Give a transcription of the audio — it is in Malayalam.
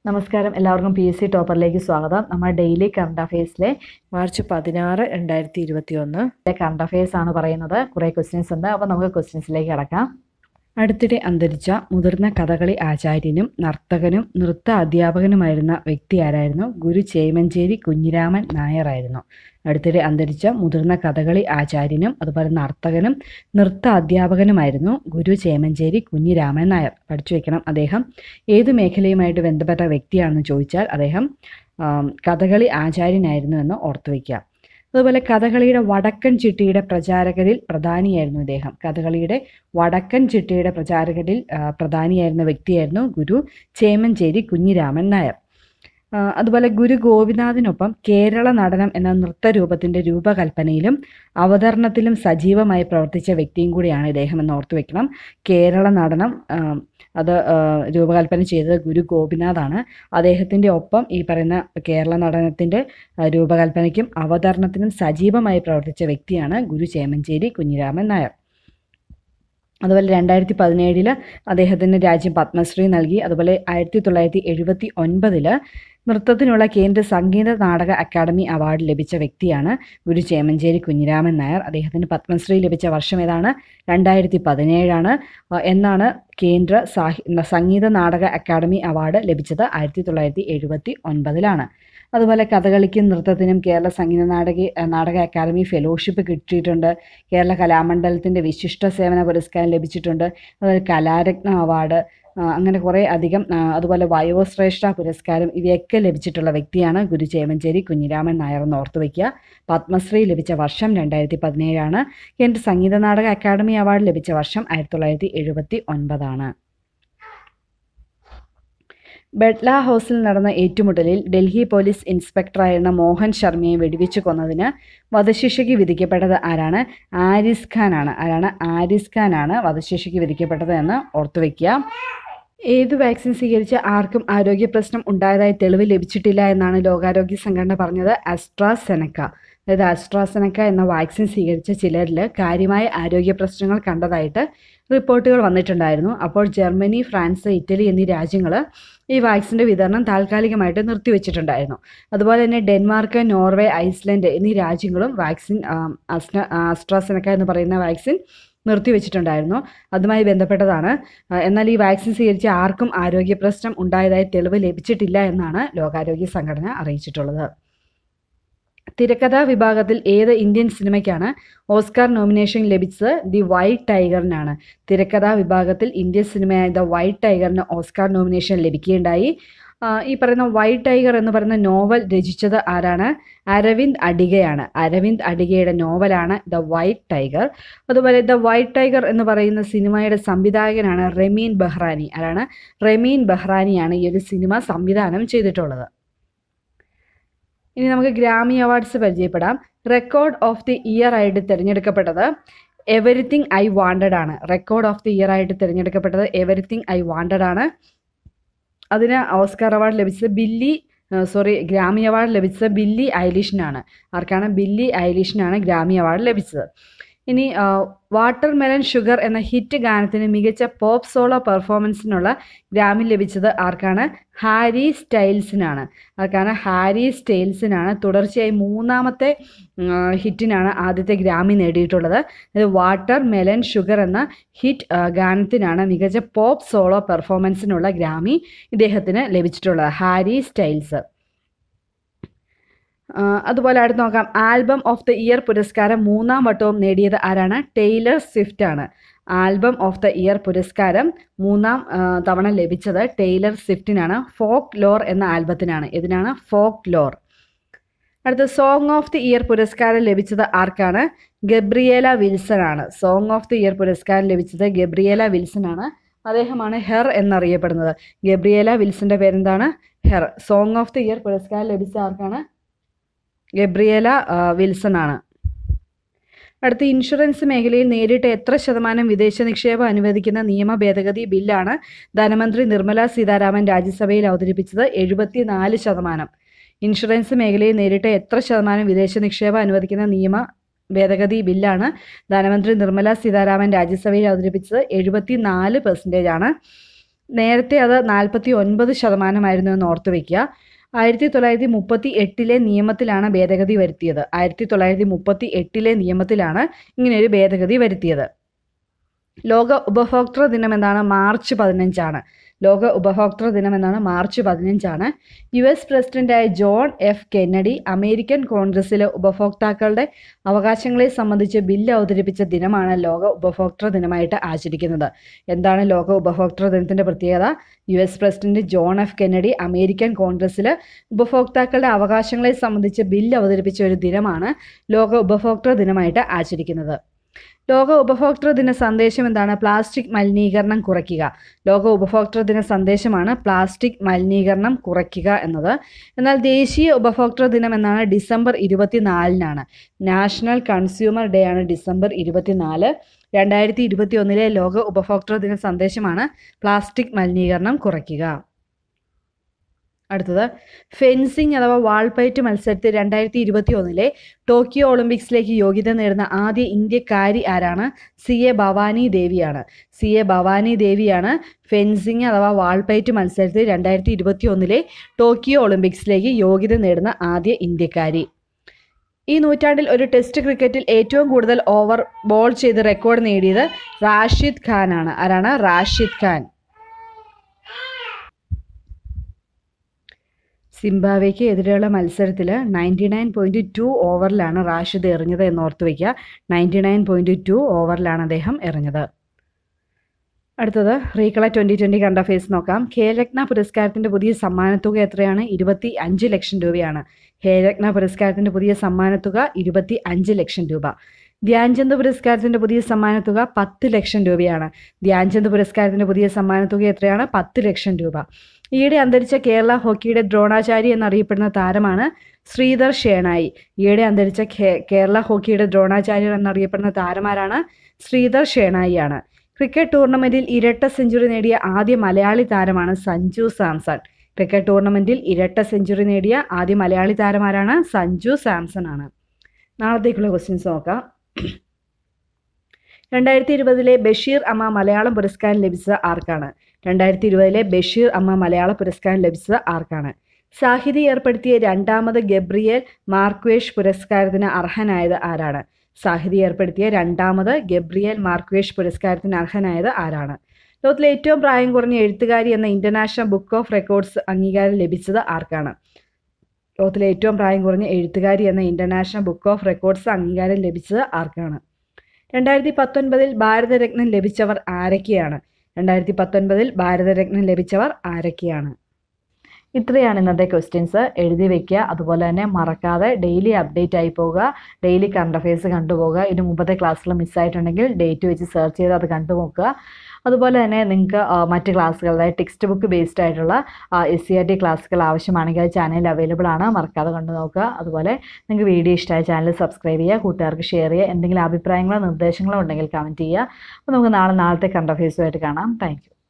നമസ്കാരം എല്ലാവർക്കും പി എസ് സി ടോപ്പറിലേക്ക് സ്വാഗതം നമ്മൾ ഡെയിലി കറണ്ട് അഫയേഴ്സിലെ മാർച്ച് പതിനാറ് രണ്ടായിരത്തി ഇരുപത്തി ഒന്ന് കറണ്ട് അഫയേഴ്സ് ആണ് പറയുന്നത് കുറേ ക്വസ്റ്റ്യൻസ് ഉണ്ട് അപ്പോൾ നമുക്ക് ക്വസ്റ്റ്യൻസിലേക്ക് കിടക്കാം അടുത്തിടെ അന്തരിച്ച മുതിർന്ന കഥകളി ആചാര്യനും നർത്തകനും നൃത്ത അധ്യാപകനുമായിരുന്ന വ്യക്തി ആരായിരുന്നു ഗുരു ചേമഞ്ചേരി കുഞ്ഞിരാമൻ നായറായിരുന്നു അടുത്തിടെ അന്തരിച്ച മുതിർന്ന കഥകളി ആചാര്യനും അതുപോലെ നർത്തകനും നൃത്ത അധ്യാപകനുമായിരുന്നു ഗുരു ചേമഞ്ചേരി കുഞ്ഞിരാമൻ നായർ പഠിച്ചു വെക്കണം അദ്ദേഹം ഏതു മേഖലയുമായിട്ട് ബന്ധപ്പെട്ട വ്യക്തിയാണെന്ന് ചോദിച്ചാൽ അദ്ദേഹം ആം, കഥകളി ആചാര്യനായിരുന്നു എന്ന് ഓർത്തു വയ്ക്കുക അതുപോലെ കഥകളിയുടെ വടക്കൻ ചിട്ടിയുടെ പ്രചാരകരിൽ പ്രധാനിയായിരുന്നു ഇദ്ദേഹം കഥകളിയുടെ വടക്കൻ ചിട്ടയുടെ പ്രചാരകരിൽ ആ, പ്രധാനിയായിരുന്ന വ്യക്തിയായിരുന്നു ഗുരു ചേമഞ്ചേരി കുഞ്ഞിരാമൻ നായർ ആ, അതുപോലെ ഗുരു ഗോപിനാഥിനൊപ്പം കേരള നടനം എന്ന നൃത്തരൂപത്തിൻ്റെ രൂപകൽപ്പനയിലും അവതരണത്തിലും സജീവമായി പ്രവർത്തിച്ച വ്യക്തിയും കൂടിയാണ് ഇദ്ദേഹം എന്ന് ഓർത്തു വെക്കണം കേരള നടനം ആ, അത് ആ, രൂപകൽപ്പന ചെയ്തത് ഗുരു ഗോപിനാഥാണ് അദ്ദേഹത്തിൻ്റെ ഒപ്പം ഈ പറയുന്ന കേരള നടനത്തിൻ്റെ ആ, രൂപകൽപ്പനയ്ക്കും അവതരണത്തിനും സജീവമായി പ്രവർത്തിച്ച വ്യക്തിയാണ് ഗുരു ചേമഞ്ചേരി കുഞ്ഞിരാമൻ നായർ അതുപോലെ രണ്ടായിരത്തി പതിനേഴില് അദ്ദേഹത്തിന് രാജ്യം പത്മശ്രീ നൽകി അതുപോലെ ആയിരത്തി തൊള്ളായിരത്തി എഴുപത്തി ഒൻപതില് നൃത്തത്തിനുള്ള കേന്ദ്ര സംഗീത നാടക അക്കാദമി അവാർഡ് ലഭിച്ച വ്യക്തിയാണ് ഗുരു ചേമഞ്ചേരി കുഞ്ഞിരാമൻ നായർ അദ്ദേഹത്തിന് പത്മശ്രീ ലഭിച്ച വർഷം ഏതാണ് രണ്ടായിരത്തി പതിനേഴാണ് എന്നാണ് കേന്ദ്ര സാഹി സംഗീത നാടക അക്കാദമി അവാർഡ് ലഭിച്ചത് ആയിരത്തി തൊള്ളായിരത്തി എഴുപത്തി ഒൻപതിലാണ് അതുപോലെ കഥകളിക്കും നൃത്തത്തിനും കേരള സംഗീത നാടക നാടക അക്കാദമി ഫെലോഷിപ്പ് കിട്ടിയിട്ടുണ്ട് കേരള കലാമണ്ഡലത്തിൻ്റെ വിശിഷ്ട സേവന പുരസ്കാരം ലഭിച്ചിട്ടുണ്ട് അതുപോലെ കലാരത്ന അവാർഡ് ആ, അങ്ങനെ കുറേ അധികം ആ, അതുപോലെ വയോശ്രേഷ്ഠ പുരസ്കാരം ഇവയൊക്കെ ലഭിച്ചിട്ടുള്ള വ്യക്തിയാണ് ഗുരു ചേമഞ്ചേരി കുഞ്ഞിരാമൻ നായർ എന്ന് ഓർത്തു വയ്ക്കുക പത്മശ്രീ ലഭിച്ച വർഷം രണ്ടായിരത്തി പതിനേഴാണ് കേന്ദ്ര സംഗീത നാടക അക്കാദമി അവാർഡ് ലഭിച്ച വർഷം ആയിരത്തി തൊള്ളായിരത്തി എഴുപത്തി ഒൻപതാണ് ബെഡ്ല ഹൗസിൽ നടന്ന ഏറ്റുമുട്ടലിൽ ഡൽഹി പോലീസ് ഇൻസ്പെക്ടറായിരുന്ന മോഹൻ ശർമ്മയെ വെടിവെച്ച് കൊന്നതിന് വധശിക്ഷയ്ക്ക് വിധിക്കപ്പെട്ടത് ആരാണ് ആരിസ് ഖാനാണ് ആരാണ് ആരിസ് ഖാനാണ് വധശിക്ഷയ്ക്ക് വിധിക്കപ്പെട്ടത് എന്ന് ഓർത്തു വയ്ക്കുക ഏത് വാക്സിൻ സ്വീകരിച്ച് ആർക്കും ആരോഗ്യ പ്രശ്നം ഉണ്ടായതായി തെളിവ് ലഭിച്ചിട്ടില്ല എന്നാണ് ലോകാരോഗ്യ സംഘടന പറഞ്ഞത് അസ്ട്രാസെനക്ക അതായത് അസ്ട്രാസെനക്ക എന്ന വാക്സിൻ സ്വീകരിച്ച ചിലരിൽ കാര്യമായ ആരോഗ്യ പ്രശ്നങ്ങൾ കണ്ടതായിട്ട് റിപ്പോർട്ടുകൾ വന്നിട്ടുണ്ടായിരുന്നു അപ്പോൾ ജർമ്മനി ഫ്രാൻസ് ഇറ്റലി എന്നീ രാജ്യങ്ങൾ ഈ വാക്സിൻ്റെ വിതരണം താൽക്കാലികമായിട്ട് നിർത്തിവെച്ചിട്ടുണ്ടായിരുന്നു അതുപോലെ തന്നെ ഡെൻമാർക്ക് നോർവേ ഐസ്ലൻഡ് എന്നീ രാജ്യങ്ങളും വാക്സിൻ അസ്ട്ര അസ്ട്രാസെനക്ക എന്ന് പറയുന്ന വാക്സിൻ നിർത്തിവെച്ചിട്ടുണ്ടായിരുന്നു അതുമായി ബന്ധപ്പെട്ടതാണ് ആ, എന്നാൽ ഈ വാക്സിൻ സ്വീകരിച്ച് ആർക്കും ആരോഗ്യ പ്രശ്നം ഉണ്ടായതായി തെളിവ് ലഭിച്ചിട്ടില്ല എന്നാണ് ലോകാരോഗ്യ സംഘടന അറിയിച്ചിട്ടുള്ളത് തിരക്കഥാ വിഭാഗത്തിൽ ഏത് ഇന്ത്യൻ സിനിമയ്ക്കാണ് ഓസ്കാർ നോമിനേഷൻ ലഭിച്ചത് ദി വൈറ്റ് ടൈഗറിനാണ് തിരക്കഥാ വിഭാഗത്തിൽ ഇന്ത്യൻ സിനിമയായ ദ വൈറ്റ് ടൈഗറിന് ഓസ്കാർ നോമിനേഷൻ ലഭിക്കുകയുണ്ടായി ആ, ഈ പറയുന്ന വൈറ്റ് ടൈഗർ എന്ന് പറയുന്ന നോവൽ രചിച്ചത് ആരാണ് അരവിന്ദ് അഡിഗയാണ് അരവിന്ദ് അഡിഗയുടെ നോവലാണ് ദ വൈറ്റ് ടൈഗർ അതുപോലെ ദ വൈറ്റ് ടൈഗർ എന്ന് പറയുന്ന സിനിമയുടെ സംവിധായകനാണ് റമീൻ ബെഹ്റാനി ആരാണ് റമീൻ ബെഹ്റാനിയാണ് ഈ ഒരു സിനിമ സംവിധാനം ചെയ്തിട്ടുള്ളത് ഇനി നമുക്ക് ഗ്രാമി അവാർഡ്സ് പരിചയപ്പെടാം റെക്കോർഡ് ഓഫ് ദി ഇയർ ആയിട്ട് തിരഞ്ഞെടുക്കപ്പെട്ടത് എവറിത്തിങ് ഐ വാണ്ടഡ് ആണ് റെക്കോർഡ് ഓഫ് ദി ഇയർ ആയിട്ട് തിരഞ്ഞെടുക്കപ്പെട്ടത് എവറിത്തിങ് ഐ വാണ്ടഡ് ആണ് അതിന് ഓസ്കാർ അവാർഡ് ലഭിച്ചത് ബില്ലി സോറി ഗ്രാമി അവാർഡ് ലഭിച്ചത് ബില്ലി ഐലിഷിനാണ് ആർക്കാണ് ബില്ലി ഐലിഷിനാണ് ഗ്രാമി അവാർഡ് ലഭിച്ചത് ഇനി വാട്ടർ മെലൻ ഷുഗർ എന്ന ഹിറ്റ് ഗാനത്തിന് മികച്ച പോപ്പ് സോളോ പെർഫോമൻസിനുള്ള ഗ്രാമി ലഭിച്ചത് ആർക്കാണ് ഹാരി സ്റ്റൈൽസിനാണ് ആർക്കാണ് ഹാരി സ്റ്റൈൽസിനാണ് തുടർച്ചയായി മൂന്നാമത്തെ ഉം, ഹിറ്റിനാണ് ആദ്യത്തെ ഗ്രാമി നേടിയിട്ടുള്ളത് ഇത് വാട്ടർ മെലൻ ഷുഗർ എന്ന ഹിറ്റ് ആ, ഗാനത്തിനാണ് മികച്ച പോപ്പ് സോളോ പെർഫോമൻസിനുള്ള ഗ്രാമി ഇദ്ദേഹത്തിന് ലഭിച്ചിട്ടുള്ളത് ഹാരി സ്റ്റൈൽസ് ആ, അതുപോലെ അടുത്ത് നോക്കാം ആൽബം ഓഫ് ദ ഇയർ പുരസ്കാരം മൂന്നാം വട്ടവും നേടിയത് ആരാണ് ടൈലർ സ്വിഫ്റ്റ് ആണ് ആൽബം ഓഫ് ദ ഇയർ പുരസ്കാരം മൂന്നാം ആ, തവണ ലഭിച്ചത് ടൈലർ സ്വിഫ്റ്റിനാണ് ഫോക്ക് ലോർ എന്ന ആൽബത്തിനാണ് ഇതിനാണ് ഫോക്ക് ലോർ അടുത്ത സോങ് ഓഫ് ദി ഇയർ പുരസ്കാരം ലഭിച്ചത് ആർക്കാണ് ഗബ്രിയേല വിൽസൺ ആണ് സോങ് ഓഫ് ദി ഇയർ പുരസ്കാരം ലഭിച്ചത് ഗബ്രിയേല വിൽസൺ ആണ് അദ്ദേഹമാണ് ഹെർ എന്നറിയപ്പെടുന്നത് ഗബ്രിയേല വിൽസന്റെ പേരെന്താണ് her song of the year പുരസ്കാരം ലഭിച്ച ആർക്കാണ് ഗബ്രിയേല ആ, വിൽസൺ ആണ് അടുത്ത ഇൻഷുറൻസ് മേഖലയിൽ നേരിട്ട് എത്ര ശതമാനം വിദേശ നിക്ഷേപം അനുവദിക്കുന്ന നിയമ ഭേദഗതി ബില്ലാണ് ധനമന്ത്രി നിർമ്മല സീതാരാമൻ രാജ്യസഭയിൽ അവതരിപ്പിച്ചത് എഴുപത്തിനാല് ശതമാനം ഇൻഷുറൻസ് മേഖലയിൽ നേരിട്ട് എത്ര ശതമാനം വിദേശ നിക്ഷേപം അനുവദിക്കുന്ന നിയമ ഭേദഗതി ബില്ലാണ് ധനമന്ത്രി നിർമ്മല സീതാരാമൻ രാജ്യസഭയിൽ അവതരിപ്പിച്ചത് എഴുപത്തി നാല് പെർസെൻറ്റേജ് ആണ് നേരത്തെ അത് നാൽപ്പത്തി ഒൻപത് ശതമാനമായിരുന്നു എന്ന് ഓർത്തു വയ്ക്കുക ആയിരത്തി തൊള്ളായിരത്തി മുപ്പത്തി എട്ടിലെ നിയമത്തിലാണ് ഭേദഗതി വരുത്തിയത് ആയിരത്തി തൊള്ളായിരത്തി മുപ്പത്തി എട്ടിലെ നിയമത്തിലാണ് ഇങ്ങനെയൊരു ഭേദഗതി വരുത്തിയത് ലോക ഉപഭോക്തൃ ദിനം എന്നാണ് മാർച്ച് പതിനഞ്ചാണ് ലോക ഉപഭോക്തൃ ദിനം എന്നാണ് മാർച്ച് പതിനഞ്ചാണ് യു എസ് പ്രസിഡന്റായ ജോൺ എഫ് കെന്നഡി അമേരിക്കൻ കോൺഗ്രസിലെ ഉപഭോക്താക്കളുടെ അവകാശങ്ങളെ സംബന്ധിച്ച് ബില്ല് അവതരിപ്പിച്ച ദിനമാണ് ലോക ഉപഭോക്തൃ ദിനമായിട്ട് ആചരിക്കുന്നത് എന്താണ് ലോക ഉപഭോക്തൃ ദിനത്തിൻ്റെ പ്രത്യേകത U S president John F Kennedy American കോൺഗ്രസ്സിൽ ഉപഭോക്താക്കളുടെ അവകാശങ്ങളെ സംബന്ധിച്ച് ബില്ല് അവതരിപ്പിച്ച ഒരു ദിനമാണ് ലോക ഉപഭോക്തൃ ദിനമായിട്ട് ആചരിക്കുന്നത് ലോക ഉപഭോക്തൃ ദിന സന്ദേശം എന്താണ് പ്ലാസ്റ്റിക് മലിനീകരണം കുറയ്ക്കുക ലോക ഉപഭോക്തൃ ദിന സന്ദേശമാണ് പ്ലാസ്റ്റിക് മലിനീകരണം കുറയ്ക്കുക എന്നത് എന്നാൽ ദേശീയ ഉപഭോക്തൃ ദിനം എന്നാണ് ഡിസംബർ ഇരുപത്തിനാലിനാണ് നാഷണൽ കൺസ്യൂമർ ഡേ ആണ് ഡിസംബർ ഇരുപത്തിനാല് രണ്ടായിരത്തി ഇരുപത്തി ഒന്നിലെ ലോക ഉപഭോക്തൃ ദിന സന്ദേശമാണ് പ്ലാസ്റ്റിക് മലിനീകരണം കുറയ്ക്കുക അടുത്തത് ഫെൻസിംഗ് അഥവാ വാൾപ്പയറ്റ് മത്സരത്തിൽ രണ്ടായിരത്തി ഇരുപത്തി ഒന്നിലെ ടോക്കിയോ ഒളിമ്പിക്സിലേക്ക് യോഗ്യത നേടുന്ന ആദ്യ ഇന്ത്യക്കാരി ആരാണ് സി എ ഭവാനി ദേവിയാണ് സി എ ഭവാനി ദേവിയാണ് ഫെൻസിംഗ് അഥവാ വാൾപ്പയറ്റ് മത്സരത്തിൽ രണ്ടായിരത്തി ഇരുപത്തി ഒന്നിലെ ടോക്കിയോ ഒളിമ്പിക്സിലേക്ക് യോഗ്യത നേടുന്ന ആദ്യ ഇന്ത്യക്കാരി ഈ നൂറ്റാണ്ടിൽ ഒരു ടെസ്റ്റ് ക്രിക്കറ്റിൽ ഏറ്റവും കൂടുതൽ ഓവർ ബോൾ ചെയ്ത് റെക്കോർഡ് നേടിയത് റാഷിദ് ഖാനാണ് ആരാണ് റാഷിദ് ഖാൻ സിംബാബ്വേക്ക് എതിരെയുള്ള മത്സരത്തിൽ നയൻറ്റി നയൻ പോയിൻറ്റ് ടു ഓവറിലാണ് റാഷിദ് എറിഞ്ഞത് എന്ന് ഓർത്ത് വയ്ക്കുക നയൻറ്റി നയൻ പോയിൻറ്റ് ടു ഓവറിലാണ് അദ്ദേഹം എറിഞ്ഞത് അടുത്തത് റീകള ട്വൻ്റി ട്വൻ്റി കണ്ട ഫേസ് നോക്കാം ഖേൽരത്ന പുരസ്കാരത്തിൻ്റെ പുതിയ സമ്മാനത്തുക എത്രയാണ് ഇരുപത്തി അഞ്ച് ലക്ഷം രൂപയാണ് ഖേൽരത്ന പുരസ്കാരത്തിൻ്റെ പുതിയ സമ്മാനത്തുക ഇരുപത്തി അഞ്ച് ലക്ഷം രൂപ ധ്യാൻചന്ദ് പുരസ്കാരത്തിൻ്റെ പുതിയ സമ്മാനത്തുക പത്ത് ലക്ഷം രൂപയാണ് ധ്യാൻചന്ദ് പുരസ്കാരത്തിൻ്റെ പുതിയ സമ്മാനത്തുക എത്രയാണ് പത്ത് ലക്ഷം രൂപ ഈയിടെ അന്തരിച്ച കേരള ഹോക്കിയുടെ ദ്രോണാചാരി എന്നറിയപ്പെടുന്ന താരമാണ് ശ്രീധർ ഷേണായി ഈയിടെ അന്തരിച്ച കേ- കേരള ഹോക്കിയുടെ ദ്രോണാചാര്യർ എന്നറിയപ്പെടുന്ന താരമാരാണ് ശ്രീധർ ഷേണായിയാണ് ക്രിക്കറ്റ് ടൂർണമെന്റിൽ ഇരട്ട സെഞ്ചുറി നേടിയ ആദ്യ മലയാളി താരമാണ് സഞ്ജു സാംസൺ ക്രിക്കറ്റ് ടൂർണമെന്റിൽ ഇരട്ട സെഞ്ചുറി നേടിയ ആദ്യ മലയാളി താരമാരാണ് സഞ്ജു സാംസൺ ആണ് നാളത്തേക്കുള്ള ക്വസ്റ്റ്യൻസ് നോക്കാം രണ്ടായിരത്തി ഇരുപതിലെ ബഷീർ അമ്മ മലയാളം പുരസ്കാരം ലഭിച്ചത് ആർക്കാണ് രണ്ടായിരത്തി ഇരുപതിലെ ബഷീർ അമ്മ മലയാള പുരസ്കാരം ലഭിച്ചത് ആർക്കാണ് സാഹിതി ഏർപ്പെടുത്തിയ രണ്ടാമത് ഗബ്രിയേൽ മാർക്വേഷ് പുരസ്കാരത്തിന് അർഹനായത് ആരാണ് സാഹിതി ഏർപ്പെടുത്തിയ രണ്ടാമത് ഗബ്രിയേൽ മാർക്വേഷ് പുരസ്കാരത്തിന് അർഹനായത് ആരാണ് ലോകത്തിലെ ഏറ്റവും പ്രായം കുറഞ്ഞ എഴുത്തുകാരി എന്ന ഇന്റർനാഷണൽ ബുക്ക് ഓഫ് റെക്കോർഡ്സ് അംഗീകാരം ലഭിച്ചത് ആർക്കാണ് ലോകത്തിലെ ഏറ്റവും പ്രായം കുറഞ്ഞ എഴുത്തുകാരി എന്ന ഇന്റർനാഷണൽ ബുക്ക് ഓഫ് റെക്കോർഡ്സ് അംഗീകാരം ലഭിച്ചത് ആർക്കാണ് രണ്ടായിരത്തി പത്തൊൻപതിൽ ഭാരതരത്നം ലഭിച്ചവർ ആരൊക്കെയാണ് രണ്ടായിരത്തി പത്തൊൻപതിൽ ഭാരതരത്നം ലഭിച്ചവർ ആരൊക്കെയാണ് ഇത്രയാണ് ഇന്നത്തെ ക്വസ്റ്റ്യൻസ് എഴുതി വെക്കുക അതുപോലെ തന്നെ മറക്കാതെ ഡെയിലി അപ്ഡേറ്റ് ആയി പോവുക ഡെയിലി കറണ്ട് അഫയേഴ്സ് കണ്ടുപോകുക ഇതിന് മുമ്പത്തെ ക്ലാസ്സിൽ മിസ്സായിട്ടുണ്ടെങ്കിൽ ഡേറ്റ് വെച്ച് സെർച്ച് ചെയ്ത് അത് കണ്ടു നോക്കുക അതുപോലെ തന്നെ നിങ്ങൾക്ക് മറ്റ് ക്ലാസ്സുകൾ അതായത് ടെക്സ്റ്റ് ബുക്ക് ബേസ്ഡ് ആയിട്ടുള്ള എസ് സി ആർ ടി ക്ലാസ്സുകൾ ആവശ്യമാണെങ്കിൽ അത് ചാനലിൽ അവൈലബിൾ ആണ് മറക്കാതെ കണ്ടു നോക്കുക അതുപോലെ നിങ്ങൾക്ക് വീഡിയോ ഇഷ്ടമായ ചാനൽ സബ്സ്ക്രൈബ് ചെയ്യുക കൂട്ടുകാർക്ക് ഷെയർ ചെയ്യുക എന്തെങ്കിലും അഭിപ്രായങ്ങളോ നിർദ്ദേശങ്ങളോ ഉണ്ടെങ്കിൽ കമൻറ്റ് ചെയ്യുക അപ്പോൾ നമുക്ക് നാളെ നാളത്തെ കറണ്ട് അഫയേഴ്സുമായിട്ട് കാണാം താങ്ക്